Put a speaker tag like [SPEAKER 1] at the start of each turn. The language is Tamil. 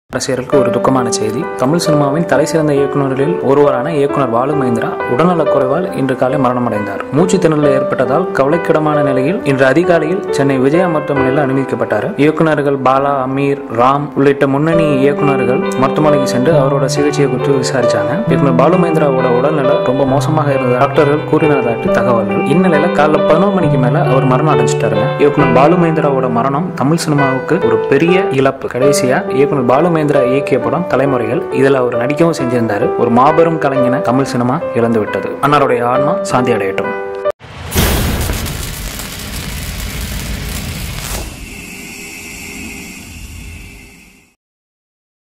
[SPEAKER 1] ரசிகர்களுக்கு ஒரு துக்கமான செய்தி தமிழ் சினிமாவின் தலை சிறந்த இயக்குநர்களில் ஒருவரான இயக்குனர் பாலு மகேந்திரா உடல்நலக் குறைவால் இன்று காலை மரணமடைந்தார் மூச்சு திணறல் ஏற்பட்டதால் கவலைக்கிடமான நிலையில் இன்று அதிகாலையில் சென்னை விஜயா மருத்துவமனையில் அனுமதிக்கப்பட்டார் இயக்குநர்கள் பாலா அமீர் ராம் உள்ளிட்ட முன்னணி இயக்குநர்கள் மருத்துவமனைக்கு சென்று அவரோட சிகிச்சையை குறித்து விசாரிச்சாங்க இயக்குனர் பாலு மகேந்திராவோட உடல்நிலை ரொம்ப மோசமாக இருந்த டாக்டர்கள் கூறினதாட்டு தகவல்கள் இந்நிலையில காலைல பதினோரு மணிக்கு மேல அவர் மரணம் அடைஞ்சிட்டாருங்க இயக்குனர் பாலு மகேந்திராவோட மரணம் தமிழ் சினிமாவுக்கு ஒரு பெரிய இழப்பு கடைசியா இயக்குனர் பாலு மகேந்திரா இயக்கிய படம் தலைமுறைகள் இதுல அவர் நடிக்கவும் செஞ்சிருந்தாரு ஒரு மாபெரும் கலைஞனை தமிழ் சினிமா இழந்து விட்டது அன்னாருடைய ஆன்மா சாந்தி அடையட்டும்